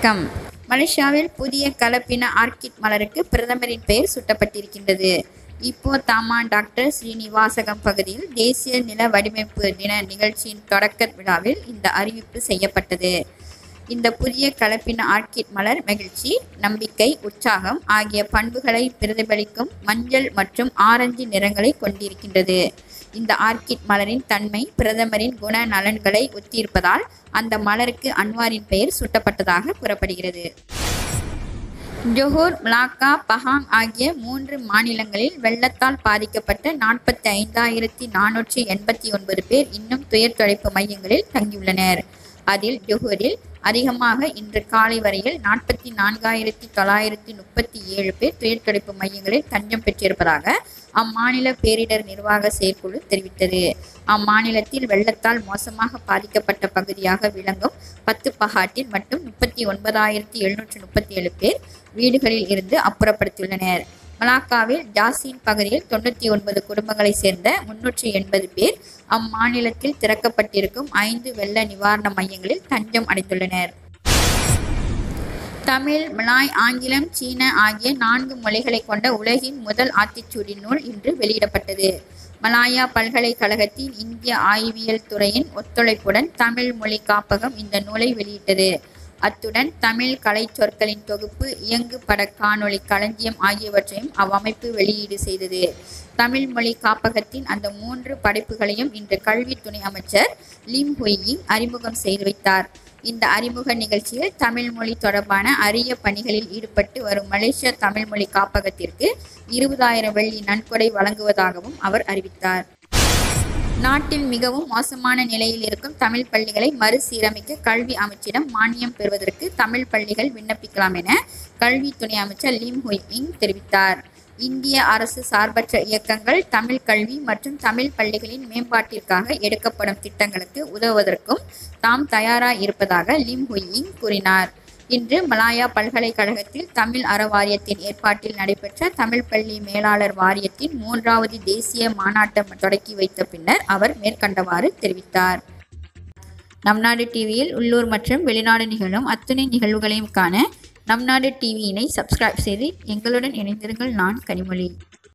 வணக்கம் மலேசியாவில் புதிய கலப்பின ஆர்கிட் மலருக்கு பிரதமரின் பெயர் சூட்டப்பட்டிருக்கின்றது இப்போ தாமா டாக்டர் ஸ்ரீனிவாசகம் பகுதியில் தேசிய நில வடிவமைப்பு தின நிகழ்ச்சியின் தொடக்க விழாவில் இந்த அறிவிப்பு செய்யப்பட்டது இந்த புதிய கலப்பின ஆர்கிட் மலர் மகிழ்ச்சி நம்பிக்கை உற்சாகம் ஆகிய பண்புகளை பிரதிபலிக்கும் மஞ்சள் மற்றும் ஆரஞ்சு நிறங்களை கொண்டிருக்கின்றது இந்த ஆர்கிட் மலரின் தன்மை பிரதமரின் குண நலன்களை ஒத்திருப்பதால் அந்த மலருக்கு அன்வாரின் பெயர் சூட்டப்பட்டதாக கூறப்படுகிறது ஜொஹூர் மலாக்கா பஹாங் ஆகிய மூன்று மாநிலங்களில் வெள்ளத்தால் பாதிக்கப்பட்ட நாற்பத்தி ஐந்தாயிரத்தி நானூற்றி எண்பத்தி ஒன்பது பேர் இன்னும் துயர் துடைப்பு மையங்களில் தங்கியுள்ளனர் அதில் ஜொஹூரில் அதிகமாக இன்று காலை வரையில் நாற்பத்தி நான்காயிரத்தி தொள்ளாயிரத்தி முப்பத்தி ஏழு பேர் துயர் துடைப்பு மையங்களில் தஞ்சம் பெற்றிருப்பதாக அம்மாநில பேரிடர் நிர்வாக செயற்குழு தெரிவித்தது அம்மாநிலத்தில் வெள்ளத்தால் மோசமாக பாதிக்கப்பட்ட பகுதியாக விளங்கும் பத்து பஹாட்டில் மட்டும் முப்பத்தி ஒன்பதாயிரத்தி எழுநூற்று முப்பத்தி ஏழு பேர் வீடுகளில் இருந்து அப்புறப்படுத்தியுள்ளனர் மலாக்காவில் ஜாசின் பகுதியில் தொண்ணூற்றி ஒன்பது குடும்பங்களை சேர்ந்த முன்னூற்றி எண்பது பேர் அம்மாநிலத்தில் திறக்கப்பட்டிருக்கும் ஐந்து வெள்ள நிவாரண மையங்களில் தஞ்சம் அடைந்துள்ளனர் தமிழ் மலாய் ஆங்கிலம் சீன ஆகிய நான்கு மொழிகளை கொண்ட உலகின் முதல் ஆத்திச்சூடி நூல் இன்று வெளியிடப்பட்டது மலாயா பல்கலைக்கழகத்தின் இந்திய ஆய்வியல் துறையின் ஒத்துழைப்புடன் தமிழ் மொழி காப்பகம் இந்த நூலை வெளியிட்டது அத்துடன் தமிழ் கலை சொற்களின் தொகுப்பு இயங்கு பட காணொளி களஞ்சியம் ஆகியவற்றையும் அவ்வமைப்பு வெளியீடு செய்தது தமிழ் மொழி காப்பகத்தின் அந்த மூன்று படைப்புகளையும் இன்று கல்வி துணை அமைச்சர் லிம் ஹொய்யிங் அறிமுகம் செய்து வைத்தார் இந்த அறிமுக நிகழ்ச்சியில் தமிழ் மொழி தொடர்பான அரிய பணிகளில் ஈடுபட்டு வரும் மலேசிய தமிழ் மொழி காப்பகத்திற்கு இருபதாயிரம் வெள்ளி நன்கொடை வழங்குவதாகவும் அவர் அறிவித்தார் நாட்டில் மிகவும் மோசமான நிலையில் இருக்கும் தமிழ் பள்ளிகளை மறுசீரமைக்க கல்வி அமைச்சிடம் மானியம் பெறுவதற்கு தமிழ் பள்ளிகள் விண்ணப்பிக்கலாம் என கல்வி துணை அமைச்சர் லிம் ஹுய் இங் தெரிவித்தார் இந்திய அரசு சார்பற்ற இயக்கங்கள் தமிழ் கல்வி மற்றும் தமிழ் பள்ளிகளின் மேம்பாட்டிற்காக எடுக்கப்படும் திட்டங்களுக்கு உதவுவதற்கும் தாம் தயாராக இருப்பதாக லிம் ஹுய் இங் கூறினார் இன்று மலாயா பல்கலைக்கழகத்தில் தமிழ் அற வாரியத்தின் ஏற்பாட்டில் நடைபெற்ற தமிழ் பள்ளி மேலாளர் வாரியத்தின் மூன்றாவது தேசிய மாநாட்டம் தொடக்கி வைத்த பின்னர் அவர் மேற்கண்டவாறு தெரிவித்தார் நம் நாடு டிவியில் உள்ளூர் மற்றும் வெளிநாடு நிகழும் அத்துணை நிகழ்வுகளையும் காண நம் நாடு டிவியினை சப்ஸ்கிரைப் செய்து எங்களுடன் இணைந்திருங்கள் நான் கனிமொழி